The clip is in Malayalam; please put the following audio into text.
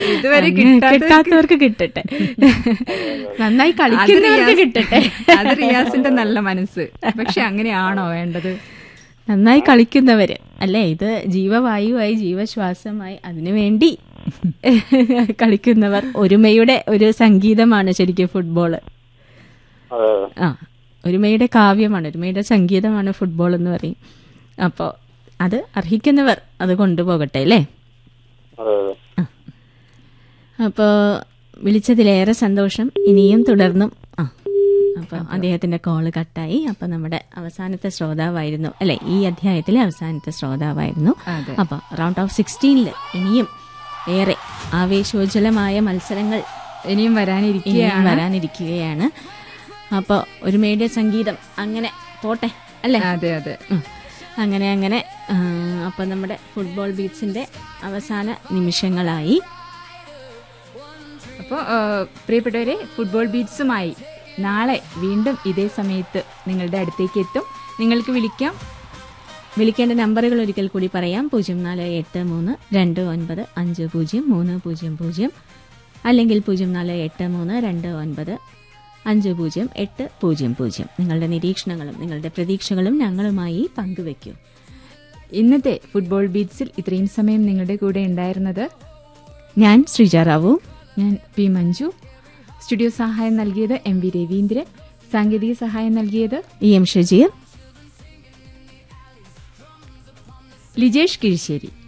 ഇതുവരെ അങ്ങനെ കിട്ടാത്തവർക്ക് കിട്ടാത്തവർക്ക് കിട്ടട്ടെ നന്നായി കളിക്കുന്നവർക്ക് റിയാസ്- കിട്ടട്ടെ അത് റിയാസിന്റെ നല്ല മനസ്സ് പക്ഷെ അങ്ങനെയാണോ വേണ്ടത് നന്നായി കളിക്കുന്നവര് അല്ലേ ഇത് ജീവവായുവായി ജീവശ്വാസമായി അതിനുവേണ്ടി കളിക്കുന്നവർ ഒരുമയുടെ ഒരു സംഗീതമാണ് ശരിക്കും ഫുട്ബോള് അതെ ആ ഒരുമയുടെ കാവ്യമാണ് ഒരുമയുടെ സംഗീതമാണ് ഫുട്ബോൾ എന്ന് പറയും അപ്പോൾ അത് അർഹിക്കുന്നവർ അത് കൊണ്ടുപോകട്ടെ അല്ലേ അതെ അതെ അപ്പോൾ വിളിച്ചതിലേറെ സന്തോഷം ഇനിയും തുടർന്നും ആ അപ്പോൾ അദ്ദേഹത്തിന്റെ കോള് കട്ടായി അപ്പോൾ നമ്മുടെ അവസാനത്തെ ശ്രോതാവായിരുന്നു അല്ലെ ഈ അധ്യായത്തിലെ അവസാനത്തെ ശ്രോതാവായിരുന്നു അതെ. അപ്പോൾ റൗണ്ട് ഓഫ് സിക്സ്റ്റീനിൽ ഇനിയും ഏറെ ആവേശോജ്വലമായ മത്സരങ്ങൾ ഇനിയും ഇനിയും വരാനിരിക്കുകയാണ് വരാനിരിക്കുകയാണ് അപ്പോൾ ഒരുമയുടെ സംഗീതം അങ്ങനെ പോട്ടെ അല്ലേ അതെ അതെ ഉം. അങ്ങനെ അങ്ങനെ ആ, അപ്പോൾ നമ്മുടെ ഫുട്ബോൾ ബീറ്റ്സിന്റെ അവസാന നിമിഷങ്ങളായി അപ്പോൾ പ്രിയപ്പെട്ടവരെ ഫുട്ബോൾ ബീറ്റ്സുമായി നാളെ വീണ്ടും ഇതേ സമയത്ത് നിങ്ങളുടെ അടുത്തേക്ക് എത്തും നിങ്ങൾക്ക് വിളിക്കാം വിളിക്കേണ്ട നമ്പറുകൾ ഒരിക്കൽ കൂടി പറയാം പൂജ്യം നാല് എട്ട് മൂന്ന് രണ്ട് ഒൻപത് അഞ്ച് പൂജ്യം മൂന്ന് പൂജ്യം പൂജ്യം അല്ലെങ്കിൽ പൂജ്യം നാല് എട്ട് മൂന്ന് രണ്ട് ഒൻപത് അഞ്ച് പൂജ്യം എട്ട് പൂജ്യം പൂജ്യം നിങ്ങളുടെ നിരീക്ഷണങ്ങളും നിങ്ങളുടെ പ്രതീക്ഷകളും ഞങ്ങളുമായി പങ്കുവെക്കൂ ഇന്നത്തെ ഫുട്ബോൾ ബീറ്റ്സിൽ ഇത്രയും സമയം നിങ്ങളുടെ കൂടെ ഉണ്ടായിരുന്നത് ഞാൻ ശ്രീജ റാവു ഞാൻ പി മഞ്ജു സ്റ്റുഡിയോ സഹായം നൽകിയത് എം വി രവീന്ദ്രൻ സാങ്കേതിക സഹായം നൽകിയത് ഇ എം ഷജീർ ലിജേഷ് കിഴിശ്ശേരി